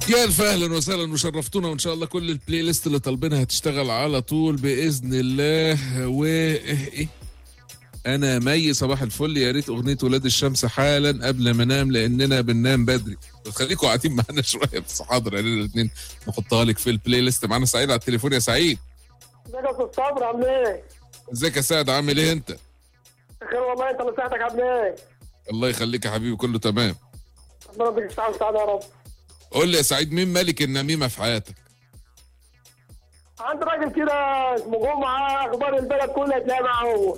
يا الف اهلا وسهلا وشرفتونا وان شاء الله كل البلاي ليست اللي طالبينها هتشتغل على طول باذن الله و ايه انا مي صباح الفل يا ريت اغنيه ولاد الشمس حالا قبل ما انام لاننا بننام بدري خليكم قاعدين معانا شويه بس حاضر علينا الاثنين نحطها لك في البلاي ليست معانا سعيد على التليفون يا سعيد ازيك يا استاذ صبري عامل ايه؟ ازيك يا سعد عامل ايه انت بخير والله انت نصيحتك عامل ايه؟ الله يخليك يا حبيبي كله تمام ربنا يديك الصحة والسعادة يا رب. قول لي يا سعيد مين ملك النميمه في حياتك عندي راجل كده اسمه جمعة اخبار البلد كلها تلاقي معاه هو.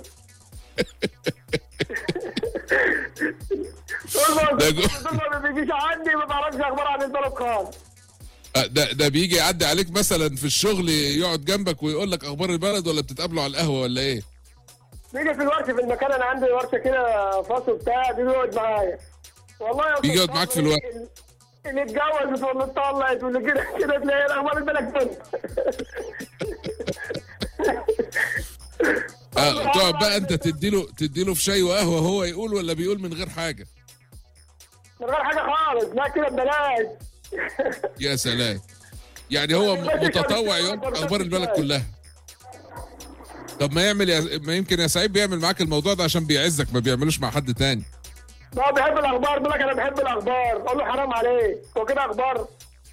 طول ده ما جو- طول ما ما بيجيش عندي ما بعرفش اخبار عن البلد خالص. أه، ده ده بيجي يعدي عليك مثلا في الشغل يقعد جنبك ويقول لك اخبار البلد ولا بتتقابلوا على القهوه ولا ايه بيجي في الورشة في المكان انا عندي ورشة كده فصل بتاع بيجي يقعد معايا. والله يا بيجي أستاذ يقعد معاك في صبري، الوقت. ال- اللي اتجوز واللي اتطلقت واللي كده كده تلاقي اخبار البلد كلها. أه تقعد بقى انت تديله تديله في شاي وقهوه هو يقول ولا بيقول من غير حاجه من غير حاجة خالص لا كده ببلاش. يا سلام يعني هو م- متطوع يقول اخبار البلد كلها طب ما يعمل يا ما يمكن يا سعيد بيعمل معاك الموضوع ده عشان بيعزك ما بيعملوش مع حد تاني ما هو بيحب الاخبار بيقول لك انا بحب الاخبار اقول له حرام عليك هو كده اخبار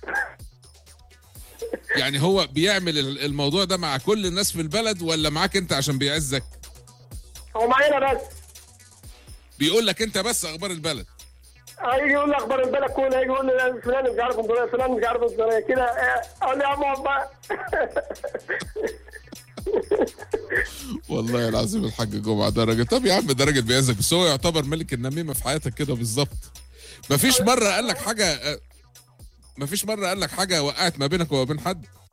يعني هو بيعمل ال- الموضوع ده مع كل الناس في البلد ولا معاك انت عشان بيعزك هو معانا بس بيقول لك انت بس اخبار البلد هيجي يقول لي اخبار البلد كلها هيجي يقول لي فلان مش عارف الدنيا فلان مش عارف الدنيا كده إيه، اقول له يا عم اقعد بقى والله العظيم الحاج جمعه ده راجل طب يا عم ده راجل بيعزك بس هو يعتبر ملك النميمه في حياتك كده بالظبط مفيش مره قال لك حاجه مفيش مره قال لك حاجه وقعت ما بينك وما بين حد